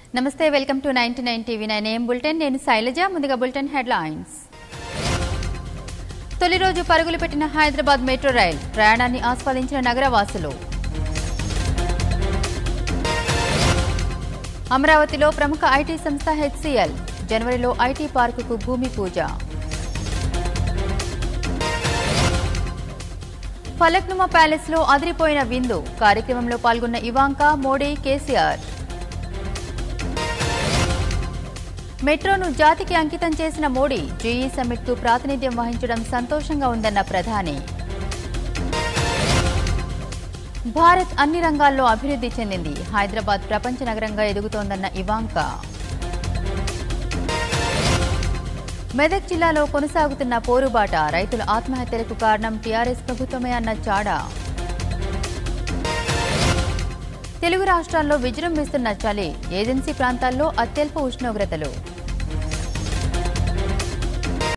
నమస్తే welcome to ninety nine TV nine AM bulletin నేను శైలజ ముందుగా బులెటిన్ హెడ్లైన్స్ తొలి రోజు పరుగులు పెట్టిన హైదరాబాద్ మెట్రో రైల్ ప్రయాణాన్ని ఆస్వాదించిన నగరవాసులు అమరావతిలో ప్రముఖ ఐటీ సంస్థ హెచ్సిఎల్ జనవరిలో ఐటీ పార్కుకు భూమి పూజ ఫలక్నుమా ప్యాలెస్ లో అదిరిపోయిన విందు కార్యక్రమంలో పాల్గొన్న ఇవాంకా మోడీ కేసీఆర్ మెట్రోను జాతికి అంకితం చేసిన మోడీ జీఈ సమ్మిట్ కు ప్రాతినిధ్యం వహించడం సంతోషంగా ఉందన్న ప్రధాని భారత్ అన్ని రంగాల్లో అభివృద్ధి చెందింది హైదరాబాద్ ప్రపంచ నగరంగా ఎదుగుతోందన్న ఇవాంకా మెదక్ జిల్లాలో కొనసాగుతున్న పోరుబాట రైతుల ఆత్మహత్యలకు కారణం టీఆర్ఎస్ ప్రభుత్వమే అన్న చాడా తెలుగు రాష్ట్రాల్లో విజృంభిస్తున్న చలి ఏజెన్సీ ప్రాంతాల్లో అత్యల్ప ఉష్ణోగ్రతలు